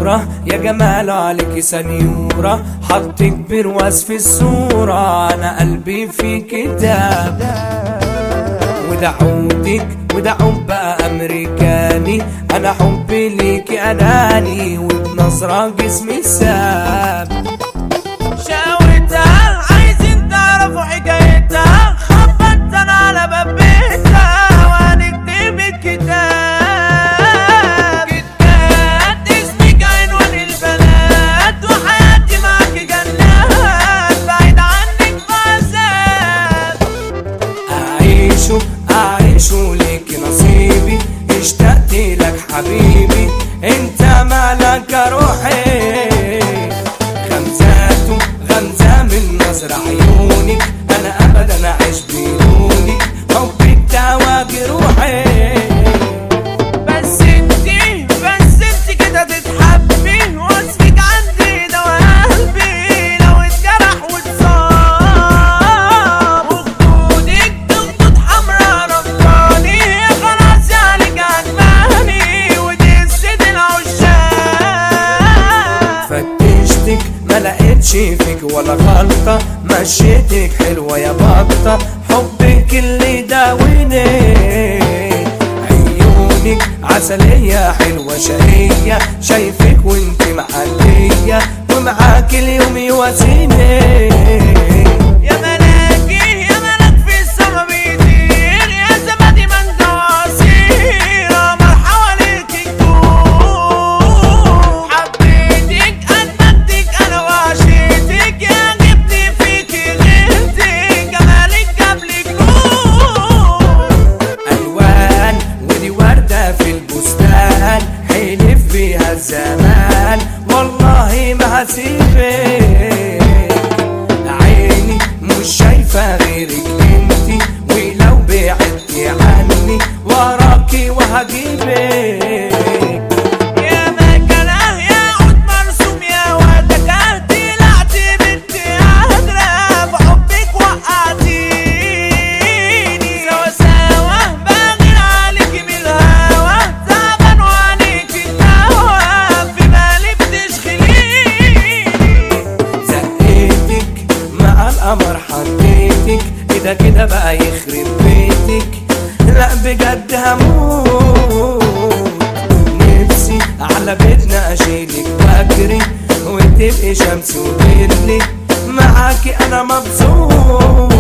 أمورة يا جمال عليك سنيورة حطك برواز في الصورة أنا قلبي في كتاب وده عودك وده عود بقى أمريكاني أنا حبي ليكي أناني وبنظرة جسمي ساب شاورتها عايزين تعرفوا حكايتها خبطت انا على باب بيتها وهنكتب الكتاب كتاب اسمك عنوان البنات وحياتي معاك جنات بعيد عنك بعذاب أعيشه أعيشه ليك نصيبي اشتقت لك حبيبي انت مالك يا روحي غمزاته غمزة من نظر عيونك انا ابدا اعيش بدونك حبك دواجي روحي بس انتي بس انتي كده تتحبي وصفك عندي دوا قلبي لو اتجرح واتصاب وخدودك تخطوط حمرا رفضاني خلاص عليك عجباني ودي السيد العشاق فتشتك ما لقيتش فيك ولا غلطة مشيتك حلوة يا بطة حبك اللي داويني عيونك عسلية حلوة شقية شايفك وانت معلية ومعاك اليوم يواسيني يا ملاكي يا ملاك في السما بيطير يا زبادي ما انت وعصير قمر حواليك الكون حبيتك ادمنتك انا وعشيتك يا جبتي فيكي غيرتك جمالك جابلك نور ألوان ودي وردة في البستان حلف بيها الزمان والله ما هسيبك عيني مش شايفة غيرك انتي ولو بعدتي عني وراكي وهجيبك يا مكنة يا عود مرسوم يا ودكة طلعت بنت قادرة بحبك وقعتيني سوا سوا بغير عليك من الهوا تعبان وعليك الهوا في بالي بتشغليني زقيتك مع القمر حطيتك كده كده بقى يخرب بيتك لا بجد هموت نفسي على بيتنا اشيلك واجري وتبقي شمس وظلي معاكي انا مبسوط